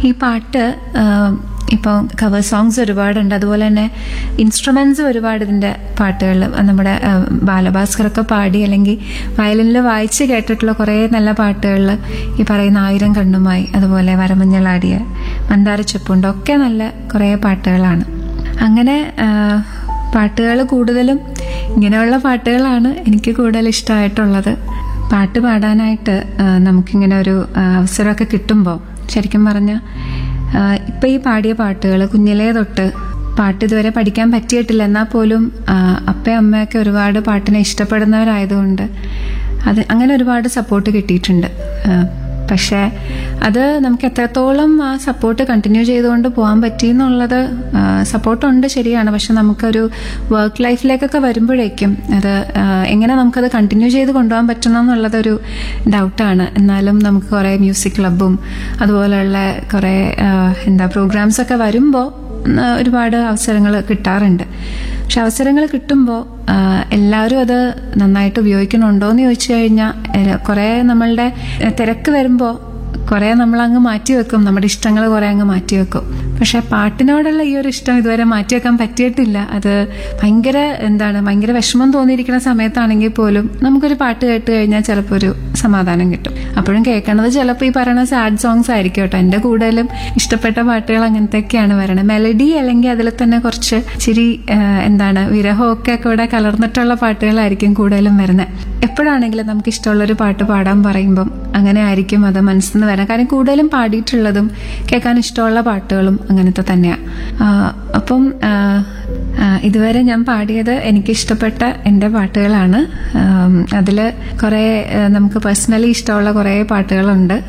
ഈ പാട്ട് ഇപ്പോൾ കവർ സോങ്സ് ഒരുപാടുണ്ട് അതുപോലെ തന്നെ ഇൻസ്ട്രുമെന്റ്സ് ഒരുപാട് ഇതിന്റെ പാട്ടുകൾ നമ്മുടെ ആ, ബാലഭാസ്കറൊക്കെ പാടി അല്ലെങ്കിൽ വയലിനിൽ വായിച്ച് കേട്ടിട്ടുള്ള കുറേ നല്ല പാട്ടുകളിൽ ഈ പറയുന്ന ആയിരം കണ്ണുമായി അതുപോലെ വരമഞ്ഞളാടിയ മന്ദാരച്ചെപ്പുണ്ട് ഒക്കെ നല്ല കുറേ പാട്ടുകളാണ് അങ്ങനെ പാട്ടുകൾ കൂടുതലും ഇങ്ങനെയുള്ള പാട്ടുകളാണ് എനിക്ക് കൂടുതൽ ഇഷ്ടമായിട്ടുള്ളത് പാട്ട് പാടാനായിട്ട് ആ, നമുക്കിങ്ങനെ ഒരു ആ, അവസരമൊക്കെ കിട്ടുമ്പോൾ ശരിക്കും പറഞ്ഞാൽ ഇപ്പം ഈ പാടിയ പാട്ടുകൾ കുഞ്ഞിലേ തൊട്ട് പാട്ട് ഇതുവരെ പഠിക്കാൻ പറ്റിയിട്ടില്ല എന്നാൽ പോലും ആ, അപ്പയും അമ്മയൊക്കെ ഒരുപാട് പാട്ടിനെ ഇഷ്ടപ്പെടുന്നവരായതുകൊണ്ട് അത് അങ്ങനെ ഒരുപാട് സപ്പോർട്ട് കിട്ടിയിട്ടുണ്ട് ആ, പക്ഷേ അത് നമുക്ക് എത്രത്തോളം ആ സപ്പോർട്ട് കണ്ടിന്യൂ ചെയ്തുകൊണ്ട് പോകാൻ പറ്റി എന്നുള്ളത് സപ്പോർട്ടുണ്ട് ശരിയാണ് പക്ഷെ നമുക്കൊരു വർക്ക് ലൈഫിലേക്കൊക്കെ വരുമ്പോഴേക്കും അത് ആ, എങ്ങനെ നമുക്കത് കണ്ടിന്യൂ ചെയ്ത് കൊണ്ടുപോകാൻ പറ്റണം എന്നുള്ളതൊരു ഡൗട്ടാണ് എന്നാലും നമുക്ക് കുറേ മ്യൂസിക് ക്ലബും അതുപോലെയുള്ള കുറേ ആ, എന്താ പ്രോഗ്രാംസ് ഒക്കെ വരുമ്പോൾ ഒരുപാട് അവസരങ്ങൾ കിട്ടാറുണ്ട് പക്ഷെ അവസരങ്ങൾ കിട്ടുമ്പോൾ എല്ലാവരും അത് നന്നായിട്ട് ഉപയോഗിക്കണുണ്ടോ എന്ന് ചോദിച്ചു കഴിഞ്ഞാൽ കുറേ നമ്മളുടെ ഏഹ്, തിരക്ക് വരുമ്പോൾ കുറേ നമ്മൾ അങ്ങ് മാറ്റി വെക്കും നമ്മുടെ ഇഷ്ടങ്ങൾ കുറേ അങ്ങ് മാറ്റി വെക്കും പക്ഷെ പാട്ടിനോടുള്ള ഈ ഒരു ഇഷ്ടം ഇതുവരെ മാറ്റി വെക്കാൻ പറ്റിയിട്ടില്ല അത് ഭയങ്കര എന്താണ് ഭയങ്കര വിഷമം തോന്നിയിരിക്കുന്ന സമയത്താണെങ്കിൽ പോലും നമുക്കൊരു പാട്ട് കേട്ട് കഴിഞ്ഞാൽ ചിലപ്പോൾ ഒരു സമാധാനം കിട്ടും അപ്പോഴും കേൾക്കണത് ചിലപ്പോൾ ഈ പറയുന്ന സാഡ് സോങ്സ് ആയിരിക്കും കേട്ടോ എൻ്റെ കൂടുതലും ഇഷ്ടപ്പെട്ട പാട്ടുകൾ അങ്ങനത്തെയൊക്കെയാണ് വരണത് മെലഡി അല്ലെങ്കിൽ അതിൽ തന്നെ കുറച്ച് ഇച്ചിരി ആ, എന്താണ് വിരഹമൊക്കെ കൂടെ കലർന്നിട്ടുള്ള പാട്ടുകളായിരിക്കും കൂടുതലും വരുന്നത് എപ്പോഴാണെങ്കിലും നമുക്ക് ഇഷ്ടമുള്ളൊരു പാട്ട് പാടാൻ പറയുമ്പം അങ്ങനെ ആയിരിക്കും അത് മനസ്സിൽ നിന്ന് വരാൻ കാരണം കൂടുതലും പാടിയിട്ടുള്ളതും കേൾക്കാൻ ഇഷ്ടമുള്ള പാട്ടുകളും അങ്ങനത്തെ തന്നെയാണ് അപ്പം ആ, ആ, ഇതുവരെ ഞാൻ പാടിയത് എനിക്കിഷ്ടപ്പെട്ട എൻ്റെ പാട്ടുകളാണ് അതിൽ കുറേ ആ, നമുക്ക് പേഴ്സണലി ഇഷ്ടമുള്ള കുറേ പാട്ടുകളുണ്ട്